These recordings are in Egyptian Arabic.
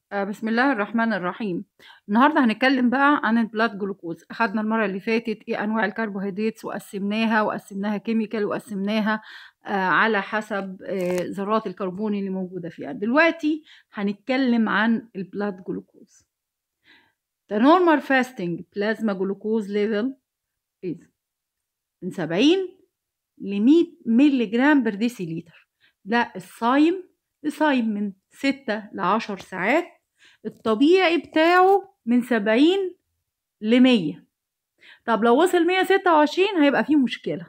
آه، بسم الله الرحمن الرحيم النهارده هنتكلم بقى عن البلاد جلوكوز اخدنا المره اللي فاتت ايه انواع الكربوهيدرات وقسمناها وقسمناها كيميكال وقسمناها آه على حسب آه ذرات الكربون اللي موجوده فيها دلوقتي هنتكلم عن البلاد جلوكوز The normal fasting plasma glucose level is من 70 ل 100 مللي جرام بر ديسيليتر ده الصايم الصايم من 6 ل 10 ساعات الطبيعي بتاعه من 70 ل 100 طب لو وصل 126 هيبقى فيه مشكلة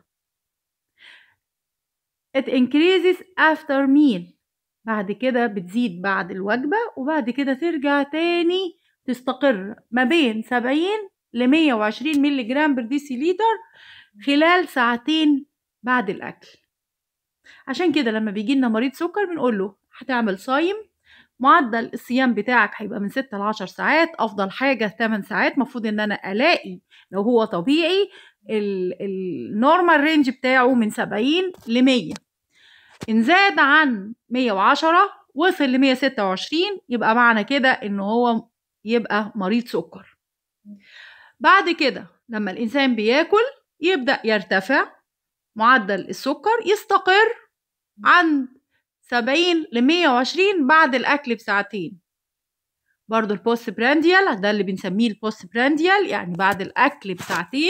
it increases after meal بعد كده بتزيد بعد الوجبة وبعد كده ترجع تاني تستقر ما بين 70 ل 120 مللي جرام بر ديسيليتر خلال ساعتين بعد الأكل عشان كده لما بيجي لنا مريض سكر بنقول له هتعمل صايم معدل الصيام بتاعك هيبقى من 6 ل 10 ساعات افضل حاجه 8 ساعات المفروض ان انا الاقي لو هو طبيعي النورمال رينج بتاعه من 70 ل 100 ان زاد عن 110 وصل ل 126 يبقى معنى كده ان هو يبقى مريض سكر بعد كده لما الانسان بياكل يبدا يرتفع معدل السكر يستقر عند 70 ل 120 بعد الأكل بساعتين برضو البوست برانديال ده اللي بنسميه البوست برانديال يعني بعد الأكل بساعتين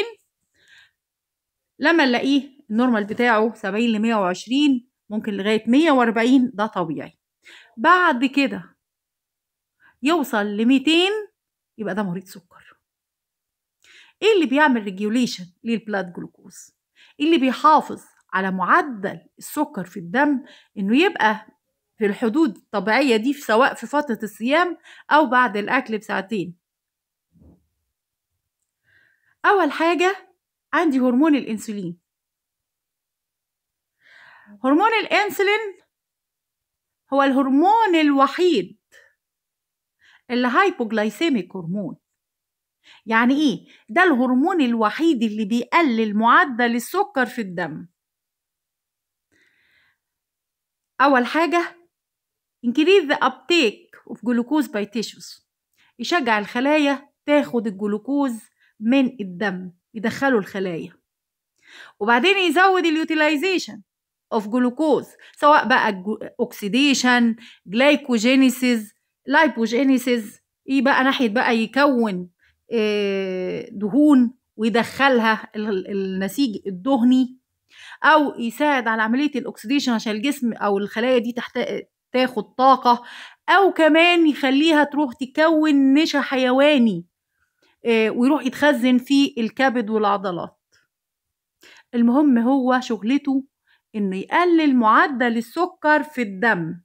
لما نلاقيه النورمال بتاعه 70 ل 120 ممكن لغاية 140 ده طبيعي بعد كده يوصل ل 200 يبقى ده مريض سكر ايه اللي بيعمل ريجوليشن للبلاد جلوكوز ايه اللي بيحافظ على معدل السكر في الدم انه يبقى في الحدود الطبيعية دي سواء في فترة الصيام أو بعد الأكل بساعتين أول حاجة عندي هرمون الأنسولين هرمون الأنسولين هو الهرمون الوحيد اللي هايبوجلايسيميك هرمون يعني ايه ده الهرمون الوحيد اللي بيقلل معدل السكر في الدم أول حاجة increase the uptake of glucose by tissues يشجع الخلايا تاخد الجلوكوز من الدم يدخله الخلايا وبعدين يزود اليوتيلايزيشن اوف جلوكوز سواء بقى اوكسيديشن جلايكوجينيسيس لايبوجينيسيس ايه بقى ناحيه بقى يكون دهون ويدخلها النسيج الدهني او يساعد على عمليه الاكسديشن عشان الجسم او الخلايا دي تحت تاخد طاقه او كمان يخليها تروح تكون نشا حيواني ويروح يتخزن في الكبد والعضلات المهم هو شغلته انه يقلل معدل السكر في الدم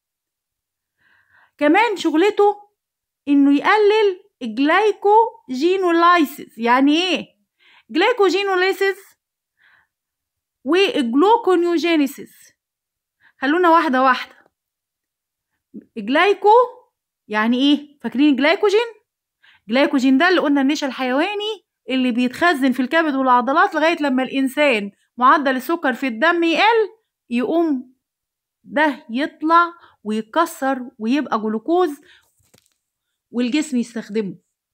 كمان شغلته انه يقلل الجلايكوجينولايسيس يعني ايه جلايكوجينولايسيس والجلوكونيوجينيسيس خلونا واحدة واحدة جلايكو يعني ايه فاكرين جلايكوجين جلايكوجين ده اللي قلنا النشا الحيواني اللي بيتخزن في الكبد والعضلات لغاية لما الإنسان معدل السكر في الدم يقل يقوم ده يطلع ويتكسر ويبقى جلوكوز والجسم يستخدمه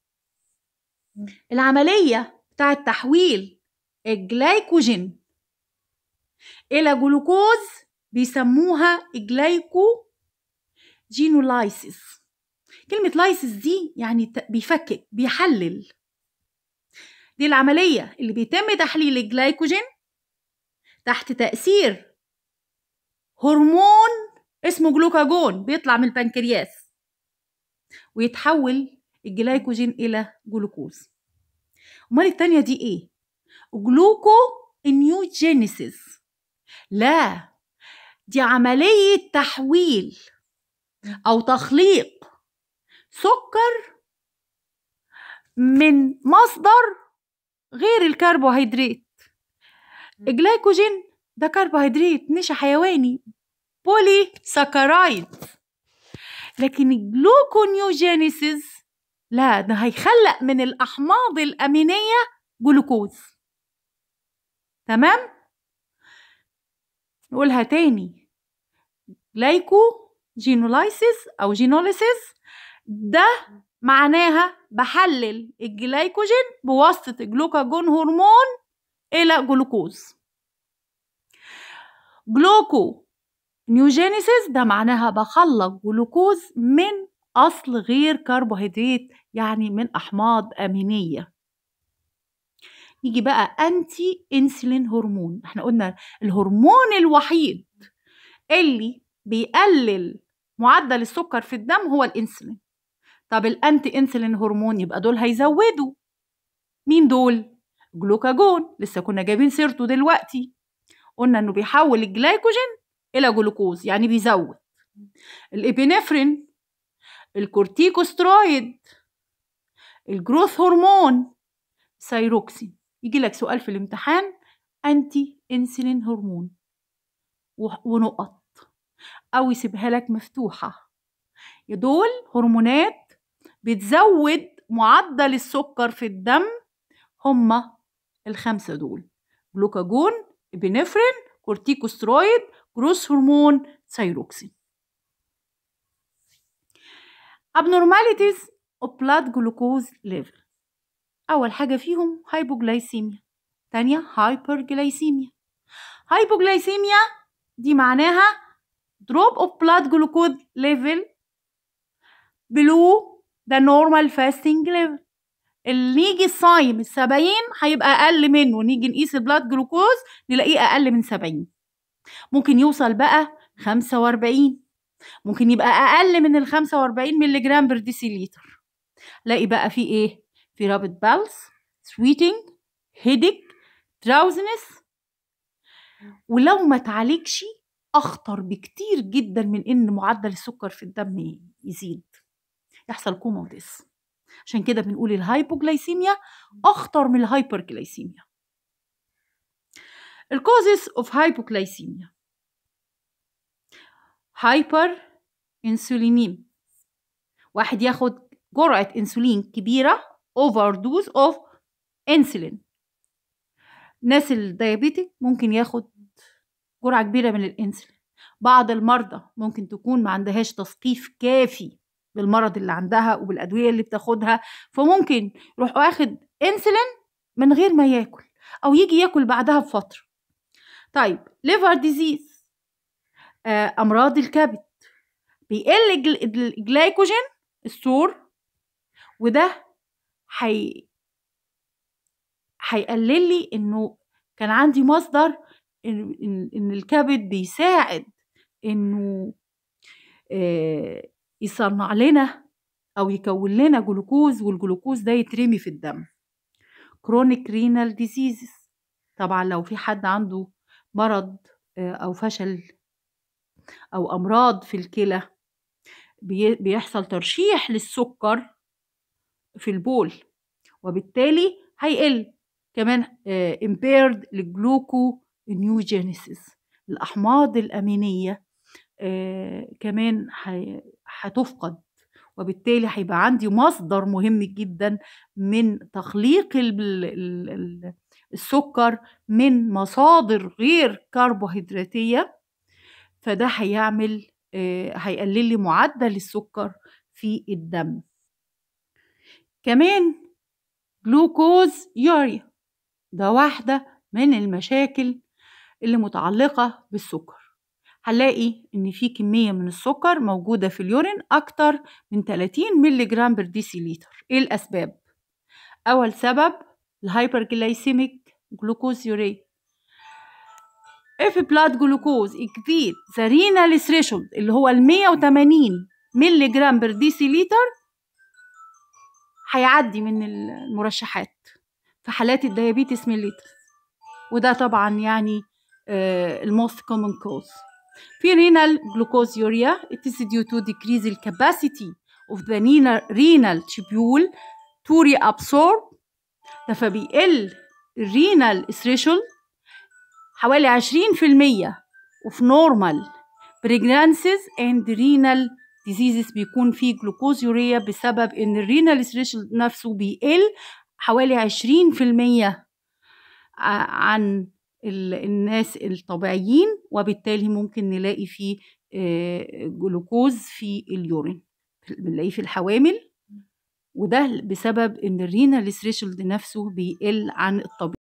العملية بتاعة تحويل الجلايكوجين إلى جلوكوز بيسموها جلايكو جينولايسيس كلمة لايسيس دي يعني بيفكك بيحلل دي العملية اللي بيتم تحليل الجلايكوجين تحت تأثير هرمون اسمه جلوكاجون بيطلع من البنكرياس ويتحول الجلايكوجين إلى جلوكوز أمال التانية دي إيه؟ جلوكو نيوجينيسيس لا دي عملية تحويل أو تخليق سكر من مصدر غير الكربوهيدرات الجلايكوجين ده كربوهيدرات نشا حيواني بولي ساكرايد لكن الجلوكونيوجينيسيس لا ده هيخلق من الأحماض الأمينية جلوكوز تمام نقولها تاني جلايكو جينولايسيس أو جينوليسيس ده معناها بحلل الجلايكوجين بواسطة الجلوكاجون هرمون إلى جلوكوز جلوكو نيوجينيسيس ده معناها بخلق جلوكوز من أصل غير كربوهيدرات يعني من أحماض أمينية يجي بقى أنتي إنسولين هرمون احنا قلنا الهرمون الوحيد اللي بيقلل معدل السكر في الدم هو الانسولين طب الانتي انسولين هرمون يبقى دول هيزودوا مين دول جلوكاجون لسه كنا جايبين سيرته دلوقتي قلنا انه بيحول الجلايكوجين الى جلوكوز يعني بيزود الابينفرين الكورتيكوسترويد الجروث هرمون سايروكسين يجي لك سؤال في الامتحان انتي انسولين هرمون ونقط او يسيبها لك مفتوحه دول هرمونات بتزود معدل السكر في الدم هما الخمسه دول جلوكاجون ابنفرين كورتيكوسترويد جروس هرمون سايروكسين abnormalities of blood glucose level أول حاجة فيهم هايبوجلايسيميا تانية هايبرجلايسيميا هايبوجلايسيميا دي معناها drop of blood glucose level below the normal fasting level اللي يجي الصايم السبعين هيبقى أقل منه نيجي نقيس البلاد جلوكوز نلاقيه أقل من سبعين ممكن يوصل بقى خمسة وأربعين ممكن يبقى أقل من ال 45 مللي جرام بر ديسيليتر لاقي بقى في إيه؟ في رابط بالس سويتنج هيدك دراوزنس ولو ما تعالجش أخطر بكتير جدا من إن معدل السكر في الدم يزيد يحصل كوما وديس عشان كده بنقول الهايبوجلايسيميا أخطر من الهايبرجلايسيميا الكوزز اوف هايبوجلايسيميا هايبر انسولينيم واحد ياخد جرعة انسولين كبيرة اوفر دوز اوف انسولين ناس الديابيتك ممكن ياخد جرعة كبيرة من الانسولين بعض المرضى ممكن تكون ما عندهاش تثقيف كافي بالمرض اللي عندها وبالأدوية اللي بتاخدها فممكن يروح واخد انسولين من غير ما ياكل أو يجي ياكل بعدها بفترة طيب ليفر ديزيز امراض الكبد بيقل الجلايكوجين السور وده حي هيقلل لي انه كان عندي مصدر ان, إن, إن الكبد بيساعد انه آه يصنع لنا او يكون لنا جلوكوز والجلوكوز ده يترمي في الدم كرونيك رينال ديزيزز طبعا لو في حد عنده مرض آه او فشل او امراض في الكلى بيحصل ترشيح للسكر في البول وبالتالي هيقل كمان impaired للجلوكو نيوجينيسيس الأحماض الأمينية كمان هتفقد وبالتالي هيبقى عندي مصدر مهم جدا من تخليق السكر من مصادر غير كربوهيدراتية فده هيعمل هيقلل لي معدل السكر في الدم كمان جلوكوز يوريا ده واحدة من المشاكل اللي متعلقة بالسكر هنلاقي إن في كمية من السكر موجودة في اليورين أكتر من 30 مللي جرام بر ديسيليتر إيه الأسباب؟ أول سبب الهايبرجلايسيميك جلوكوز يوريا if blood glucose exceed the renal threshold اللي هو ال 180 مللي جرام بر ديسيليتر هيعدي من المرشحات في حالات الديابيتس ميليتس وده طبعا يعني الموست كومن كوز في renal glucosuria it is due to decrease the capacity of the renal tubule to reabsorb ده فبيقل الرينال threshold حوالي 20% وفي نورمال بريجنانسز اند رينال ديزيزز بيكون في جلوكوزيوريا بسبب ان الرينال ثريشولد نفسه بيقل حوالي 20% عن الناس الطبيعيين وبالتالي ممكن نلاقي فيه جلوكوز في اليورين بنلاقيه في الحوامل وده بسبب ان الرينال ثريشولد نفسه بيقل عن الطبيعي